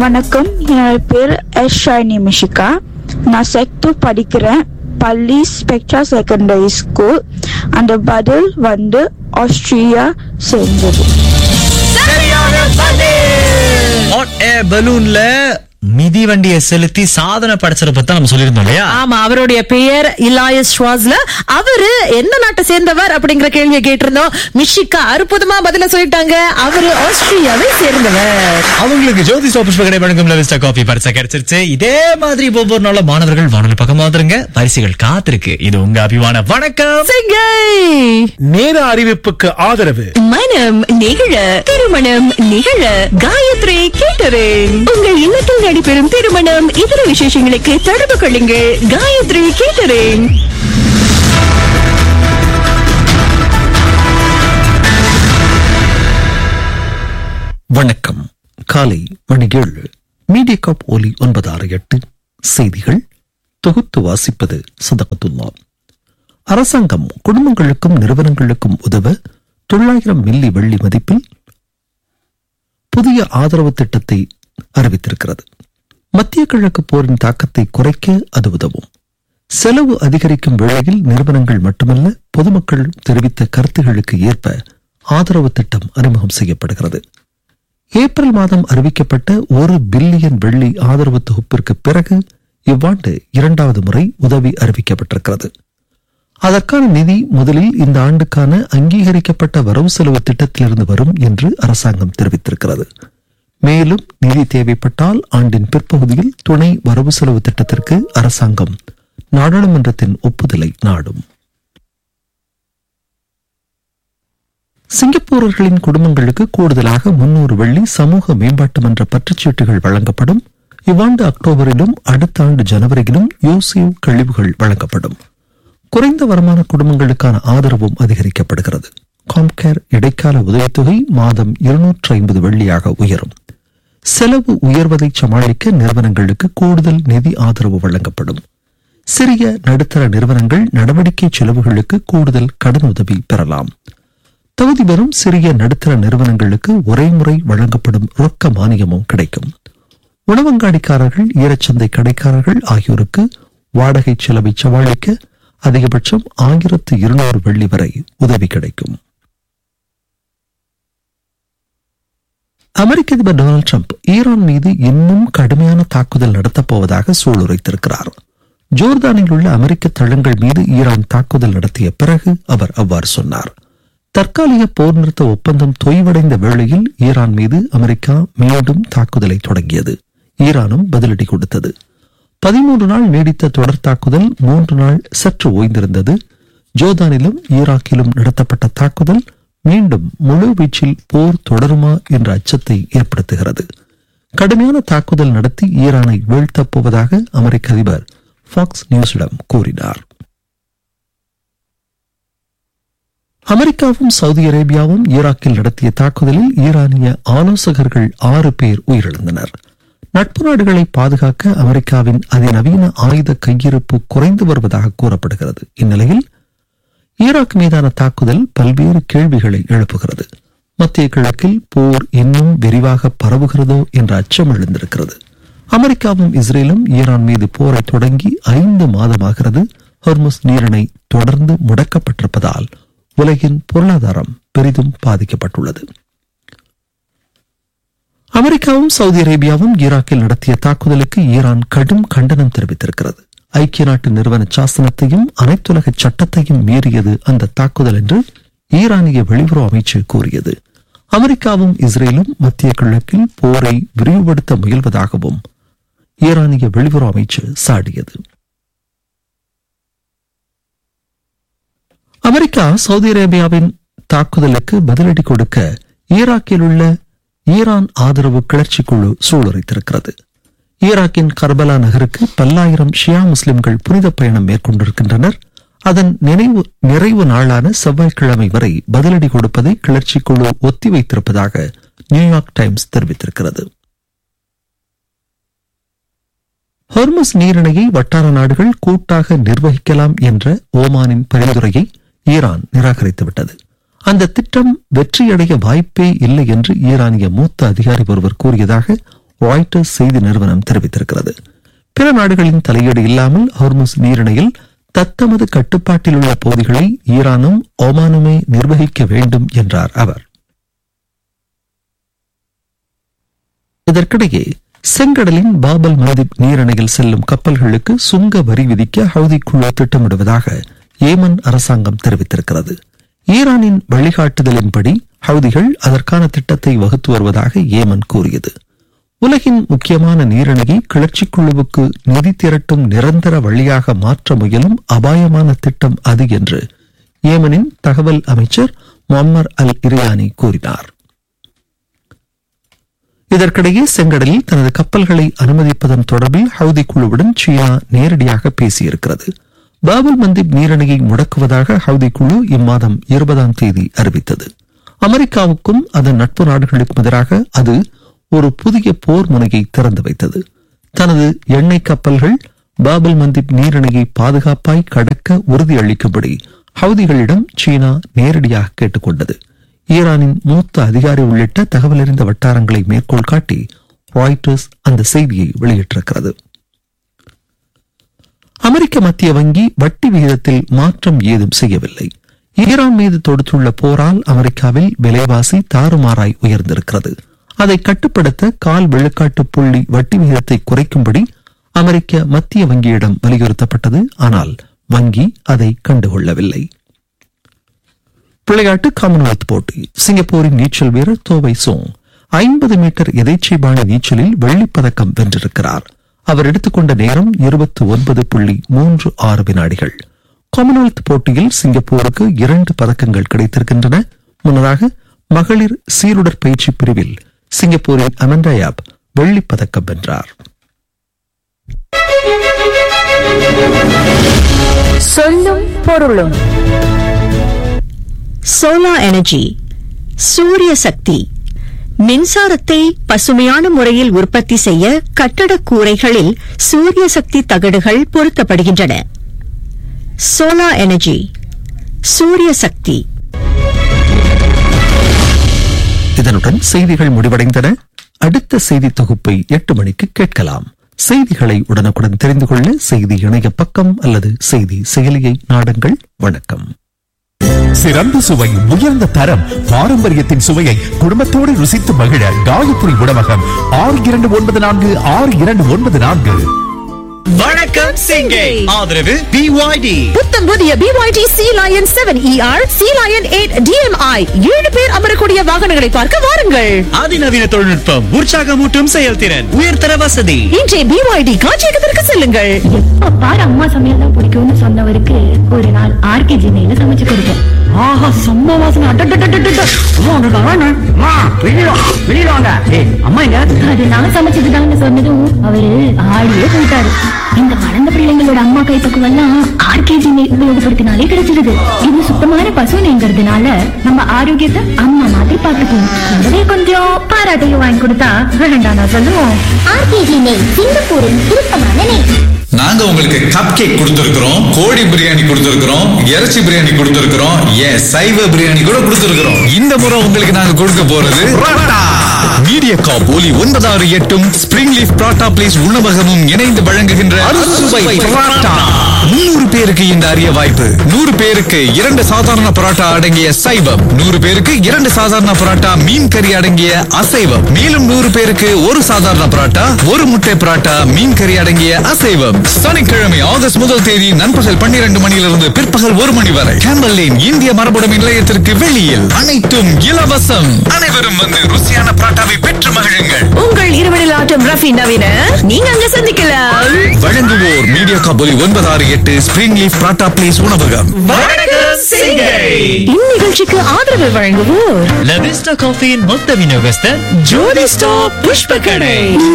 வணக்கம் என்னோட பேர் எஸ் ஷாயினி மிஷிகா நான் செக்டு படிக்கிறேன் பள்ளி ஸ்பெக்ட்ரா செகண்டரி ஸ்கூல் அந்த பதில் வந்து ஆஸ்திரியா சேர்ந்தது ஹாட் ஏர் பலூன்ல மிதி வண்டியை செலுத்தி சாதனை படைச்சத பத்தி நம்ம சொல்லியிருந்தோம் இல்லையா ஆமா அவருடைய பெயர் இலாயஸ் ஸ்வாஸ்ல அவரு எந்த நாட்டை சேர்ந்தவர் அப்படிங்கிற கேள்வியை கேட்டிருந்தோம் மிஷிகா அற்புதமா பதில சொல்லிட்டாங்க அவரு ஆஸ்திரியாவை சேர்ந்தவர் அவங்களுக்கு ஜோதி சோபுஷ்ப கடை வழங்கும் லவிஸ்டா காஃபி பரிசா கிடைச்சிருச்சு இதே மாதிரி ஒவ்வொரு நாளும் மாணவர்கள் வானொலி பக்கமா வந்துருங்க பரிசுகள் காத்திருக்கு இது உங்க அபிமான வணக்கம் சிங்கை நேர அறிவிப்புக்கு ஆதரவு மனம் நிகழ திருமணம் நிகழ காயத்ரி கேட்டரிங் உங்கள் இல்லத்தில் நடைபெறும் திருமணம் இதர விசேஷங்களுக்கு தொடர்பு கொள்ளுங்கள் காயத்ரி கேட்டரிங் வணக்கம் காலை மணி ஏழு மீடியா காப் ஒலி ஒன்பது ஆறு எட்டு செய்திகள் தொகுத்து வாசிப்பது சதகத்துல்லா அரசாங்கம் குடும்பங்களுக்கும் நிறுவனங்களுக்கும் உதவ தொள்ளாயிரம் மில்லி வெள்ளி மதிப்பில் புதிய ஆதரவு திட்டத்தை அறிவித்திருக்கிறது மத்திய கிழக்கு போரின் தாக்கத்தை குறைக்க அது உதவும் செலவு அதிகரிக்கும் வேளையில் நிறுவனங்கள் மட்டுமல்ல பொதுமக்கள் தெரிவித்த கருத்துகளுக்கு ஏற்ப ஆதரவு திட்டம் அறிமுகம் செய்யப்படுகிறது ஏப்ரல் மாதம் அறிவிக்கப்பட்ட ஒரு பில்லியன் வெள்ளி ஆதரவு தொகுப்பிற்கு பிறகு இவ்வாண்டு இரண்டாவது முறை உதவி அறிவிக்கப்பட்டிருக்கிறது அதற்கான நிதி முதலில் இந்த ஆண்டுக்கான அங்கீகரிக்கப்பட்ட வரவு செலவு திட்டத்திலிருந்து வரும் என்று அரசாங்கம் தெரிவித்திருக்கிறது மேலும் நிதி தேவைப்பட்டால் ஆண்டின் பிற்பகுதியில் துணை வரவு செலவு திட்டத்திற்கு அரசாங்கம் நாடாளுமன்றத்தின் ஒப்புதலை நாடும் சிங்கப்பூரர்களின் குடும்பங்களுக்கு கூடுதலாக முன்னூறு வெள்ளி சமூக மேம்பாட்டு மன்ற பற்றுச்சீட்டுகள் வழங்கப்படும் இவ்வாண்டு அக்டோபரிலும் அடுத்த ஆண்டு ஜனவரியிலும் யூசிவ் கழிவுகள் வழங்கப்படும் குறைந்த வருமான குடும்பங்களுக்கான ஆதரவும் அதிகரிக்கப்படுகிறது காம்கேர் இடைக்கால உதவித்தொகை மாதம் இருநூற்று ஐம்பது வெள்ளியாக உயரும் செலவு உயர்வதை சமாளிக்க நிறுவனங்களுக்கு கூடுதல் நிதி ஆதரவு வழங்கப்படும் சிறிய நடுத்தர நிறுவனங்கள் நடவடிக்கை செலவுகளுக்கு கூடுதல் கடன் உதவி பெறலாம் தகுதி பெறும் சிறிய நடுத்தர நிறுவனங்களுக்கு ஒரே முறை வழங்கப்படும் ரொக்க மானியமும் கிடைக்கும் உணவங்காடிக்காரர்கள் ஈரச்சந்தை கடைக்காரர்கள் ஆகியோருக்கு வாடகை செலவை சமாளிக்க அதிகபட்சம் ஆயிரத்து இருநூறு வெள்ளி வரை உதவி கிடைக்கும் அமெரிக்க அதிபர் டொனால்டு ட்ரம்ப் ஈரான் மீது இன்னும் கடுமையான தாக்குதல் நடத்தப் போவதாக சூளுரைத்திருக்கிறார் ஜோர்தானில் உள்ள அமெரிக்க தளங்கள் மீது ஈரான் தாக்குதல் நடத்திய பிறகு அவர் அவ்வாறு சொன்னார் தற்காலிக போர் நிறுத்த ஒப்பந்தம் தொய்வடைந்த வேளையில் ஈரான் மீது அமெரிக்கா மீண்டும் தாக்குதலை தொடங்கியது ஈரானும் பதிலடி கொடுத்தது பதிமூன்று நாள் நீடித்த தொடர் தாக்குதல் மூன்று நாள் சற்று ஓய்ந்திருந்தது ஜோர்தானிலும் ஈராக்கிலும் நடத்தப்பட்ட தாக்குதல் மீண்டும் முழு வீச்சில் போர் தொடருமா என்ற அச்சத்தை ஏற்படுத்துகிறது கடுமையான தாக்குதல் நடத்தி ஈரானை வீழ்த்தப் போவதாக அமெரிக்க அதிபர் ஃபாக்ஸ் நியூஸிடம் கூறினார் அமெரிக்காவும் சவுதி அரேபியாவும் ஈராக்கில் நடத்திய தாக்குதலில் ஈரானிய ஆலோசகர்கள் ஆறு பேர் உயிரிழந்தனர் நட்பு நாடுகளை பாதுகாக்க அமெரிக்காவின் அதிநவீன ஆயுத கையிருப்பு குறைந்து வருவதாக கூறப்படுகிறது இந்நிலையில் ஈராக் மீதான தாக்குதல் பல்வேறு கேள்விகளை எழுப்புகிறது மத்திய கிழக்கில் போர் இன்னும் விரிவாக பரவுகிறதோ என்ற அச்சம் எழுந்திருக்கிறது அமெரிக்காவும் இஸ்ரேலும் ஈரான் மீது போரை தொடங்கி ஐந்து மாதமாகிறது ஹொர்முஸ் நீரிணை தொடர்ந்து முடக்கப்பட்டிருப்பதால் உலகின் பொருளாதாரம் பெரிதும் பாதிக்கப்பட்டுள்ளது அமெரிக்காவும் சவுதி அரேபியாவும் ஈராக்கில் நடத்திய தாக்குதலுக்கு ஈரான் கடும் கண்டனம் தெரிவித்திருக்கிறது ஐக்கிய நாட்டு நிறுவன சாசனத்தையும் அனைத்துலக சட்டத்தையும் மீறியது அந்த தாக்குதல் என்று ஈரானிய வெளியுறவு அமைச்சு கூறியது அமெரிக்காவும் இஸ்ரேலும் மத்திய கிழக்கில் போரை விரிவுபடுத்த முயல்வதாகவும் ஈரானிய வெளியுறவு அமைச்சு சாடியது அமெரிக்கா சவுதி அரேபியாவின் தாக்குதலுக்கு பதிலடி கொடுக்க ஈராக்கில் உள்ள ஈரான் ஆதரவு கிளர்ச்சி குழு சூளுரைத்திருக்கிறது ஈராக்கின் கர்பலா நகருக்கு பல்லாயிரம் ஷியா முஸ்லிம்கள் புனித பயணம் மேற்கொண்டிருக்கின்றனர் அதன் நினைவு நிறைவு நாளான செவ்வாய்க்கிழமை வரை பதிலடி கொடுப்பதை கிளர்ச்சி குழு ஒத்திவைத்திருப்பதாக நியூயார்க் டைம்ஸ் தெரிவித்திருக்கிறது ஹொர்முஸ் நீரிணையை வட்டார நாடுகள் கூட்டாக நிர்வகிக்கலாம் என்ற ஓமானின் பரிந்துரையை ஈரான் நிராகரித்துவிட்டது அந்த திட்டம் வெற்றியடைய வாய்ப்பே இல்லை என்று ஈரானிய மூத்த அதிகாரி ஒருவர் கூறியதாக ராய்டர்ஸ் செய்தி நிறுவனம் தெரிவித்திருக்கிறது பிற நாடுகளின் தலையீடு இல்லாமல் ஹோர்முஸ் நீரிணையில் தத்தமது கட்டுப்பாட்டில் உள்ள பகுதிகளை ஈரானும் ஒமானுமே நிர்வகிக்க வேண்டும் என்றார் அவர் இதற்கிடையே செங்கடலின் பாபல் மந்திப் நீரிணையில் செல்லும் கப்பல்களுக்கு சுங்க வரி விதிக்க ஹவுதி குழு திட்டமிடுவதாக ஏமன் அரசாங்கம் தெரிவித்திருக்கிறது ஈரானின் வழிகாட்டுதலின்படி ஹவுதிகள் அதற்கான திட்டத்தை வகுத்து வருவதாக ஏமன் கூறியது உலகின் முக்கியமான நீரிணையை கிளர்ச்சி குழுவுக்கு நிதி திரட்டும் நிரந்தர வழியாக மாற்ற முயலும் அபாயமான திட்டம் அது என்று ஏமனின் தகவல் அமைச்சர் மும்மர் அல் இரியானி கூறினார் இதற்கிடையே செங்கடலில் தனது கப்பல்களை அனுமதிப்பதன் தொடர்பில் ஹவுதி குழுவுடன் சீனா நேரடியாக பேசியிருக்கிறது பாபல் மந்திப் நீரணையை முடக்குவதாக ஹவுதி குழு இம்மாதம் இருபதாம் தேதி அறிவித்தது அமெரிக்காவுக்கும் அதன் நட்பு நாடுகளுக்கும் எதிராக அது ஒரு புதிய போர் முனையை திறந்து வைத்தது தனது எண்ணெய் கப்பல்கள் பாபல் மந்திப் நீரிணையை பாதுகாப்பாய் கடக்க உறுதியளிக்கும்படி ஹவுதிகளிடம் சீனா நேரடியாக கேட்டுக்கொண்டது ஈரானின் மூத்த அதிகாரி உள்ளிட்ட தகவல் அறிந்த வட்டாரங்களை மேற்கோள் காட்டி ராய்டர்ஸ் அந்த செய்தியை வெளியிட்டிருக்கிறது அமெரிக்க மத்திய வங்கி வட்டி விகிதத்தில் மாற்றம் ஏதும் செய்யவில்லை ஈரான் மீது தொடுத்துள்ள போரால் அமெரிக்காவில் விலைவாசி தாறுமாறாய் உயர்ந்திருக்கிறது அதை கட்டுப்படுத்த கால் விழுக்காட்டு புள்ளி வட்டி விகிதத்தை குறைக்கும்படி அமெரிக்க மத்திய வங்கியிடம் வலியுறுத்தப்பட்டது ஆனால் வங்கி அதை கண்டுகொள்ளவில்லை விளையாட்டு காமன்வெல்த் போட்டி சிங்கப்பூரின் நீச்சல் வீரர் தோவை சோங் ஐம்பது மீட்டர் எதேச்சை பாணி நீச்சலில் வெள்ளிப் பதக்கம் வென்றிருக்கிறார் அவர் எடுத்துக்கொண்ட நேரம் இருபத்தி ஒன்பது புள்ளி மூன்று ஆறு வினாடிகள் காமன்வெல்த் போட்டியில் சிங்கப்பூருக்கு இரண்டு பதக்கங்கள் கிடைத்திருக்கின்றன முன்னதாக மகளிர் சீருடர் பயிற்சி பிரிவில் சிங்கப்பூரின் அமண்டா யாப் வெள்ளிப் பதக்கம் வென்றார் சொல்லும் பொருளும் சோலார் எனர்ஜி சூரிய சக்தி மின்சாரத்தை பசுமையான முறையில் உற்பத்தி செய்ய கட்டடக் கூரைகளில் சூரிய சக்தி தகடுகள் பொருத்தப்படுகின்றன சோலார் எனர்ஜி சூரிய சக்தி இதனுடன் செய்திகள் முடிவடைந்தன அடுத்த செய்தி தொகுப்பை எட்டு மணிக்கு கேட்கலாம் செய்திகளை உடனுக்குடன் தெரிந்து கொள்ள செய்தி இணைய பக்கம் அல்லது செய்தி செயலியை நாடுங்கள் வணக்கம் சிறந்த சுவை உயர்ந்த தரம் பாரம்பரியத்தின் சுவையை குடும்பத்தோடு ருசித்து மகிழ காயத்ரி உணவகம் ஆறு இரண்டு ஒன்பது நான்கு ஆறு இரண்டு ஒன்பது நான்கு வணக்கம் சிங்கை ஆதரவு பிஒய்டி புத்தம் புதிய BYD Sealion seven ER Sealion eight DMI ஏழு பேர் அமரக்கூடிய வாகனங்களை பார்க்க வாருங்கள் அதிநவீன தொழில்நுட்பம் உற்சாகமூட்டும் செயல்திறன் உயர்தர வசதி இன்றைய பிஒய்டி காட்சியகத்திற்கு செல்லுங்கள் எப்ப பாரு அம்மா சமையல் தான் பிடிக்கும்னு சொன்னவருக்கு ஒரு நாள் ஆர்கேஜி நெய்ல சமைச்சு கொடுத்தேன் ஆஹா செம்ம வாசனை அட்டட்டட்டட்டட்ட. அம்மா, உனக்கு அழகா? அம்மா, வெளியில வா, வெளியில வாங்க. ஏய், அம்மா எங்க? அது நான் சமைச்சதுதான்னு சொன்னதும் அவரு ஆடியே போயிட்டாரு இந்த வளர்ந்த பிள்ளைங்களோட அம்மா கைப்பக்குவம் எல்லாம் ஆர்கேஜி நெய் உபயோகப்படுத்தினாலே கிடைச்சிருது இது சுத்தமான பசு நெய்ங்கிறதுனால நம்ம ஆரோக்கியத்தை அம்மா மாதிரி பார்த்துக்குவோம் கூடவே கொஞ்சம் பாராட்டையும் வாங்கி கொடுத்தா வேண்டாம் நான் சொல்லுவோம் ஆர்கேஜி நெய் சிங்கப்பூரின் விருப்பமான நெய் நாங்க உங்களுக்கு கப் கேக் கொடுத்திருக்கிறோம் கோழி பிரியாணி கொடுத்திருக்கிறோம் இறைச்சி பிரியாணி கொடுத்திருக்கிறோம் ஏன் சைவ பிரியாணி கூட கொடுத்திருக்கிறோம் இந்த முறை உங்களுக்கு நாங்க கொடுக்க போறது மீடியா காப் ஒலி ஒன்பதாறு எட்டும் ஸ்பிரிங் லீஃப் பராட்டா பிளேஸ் உணவகமும் இணைந்து வழங்குகின்ற அறுசுவை பராட்டா முன்னூறு பேருக்கு இந்த அரிய வாய்ப்பு நூறு பேருக்கு இரண்டு சாதாரண பரோட்டா அடங்கிய சைவம் நூறு பேருக்கு இரண்டு சாதாரண பரோட்டா மீன் கறி அடங்கிய அசைவம் மேலும் நூறு பேருக்கு ஒரு சாதாரண பரோட்டா ஒரு முட்டை பரோட்டா மீன் கறி அடங்கிய அசைவம் சனிக்கிழமை ஆகஸ்ட் முதல் தேதி நண்பகல் பன்னிரண்டு மணியிலிருந்து பிற்பகல் ஒரு மணி வரை கேம்பல் லேன் இந்திய மரபுடைமை நிலையத்திற்கு வெளியில் அனைத்தும் இலவசம் அனைவரும் வந்து ருசியான பரோட்டாவை பெற்று மகிழுங்கள் உங்கள் இருவரில் ஆட்டம் ரஃபி நவீன நீங்க அங்க சந்திக்கலாம் வழங்குவோர் மீடியா காபொலி ஒன்பது ஆறு எட்டு ஸ்பிரிங் லீஃப் பராட்டா பிளேஸ் உணவகம் வணக்கம் சிங்கை இந்நிகழ்ச்சிக்கு ஆதரவு வழங்குவோர் லவிஸ்டா காஃபியின் மொத்த விநியோகஸ்தர் ஜோதி ஸ்டாப் புஷ்ப கடை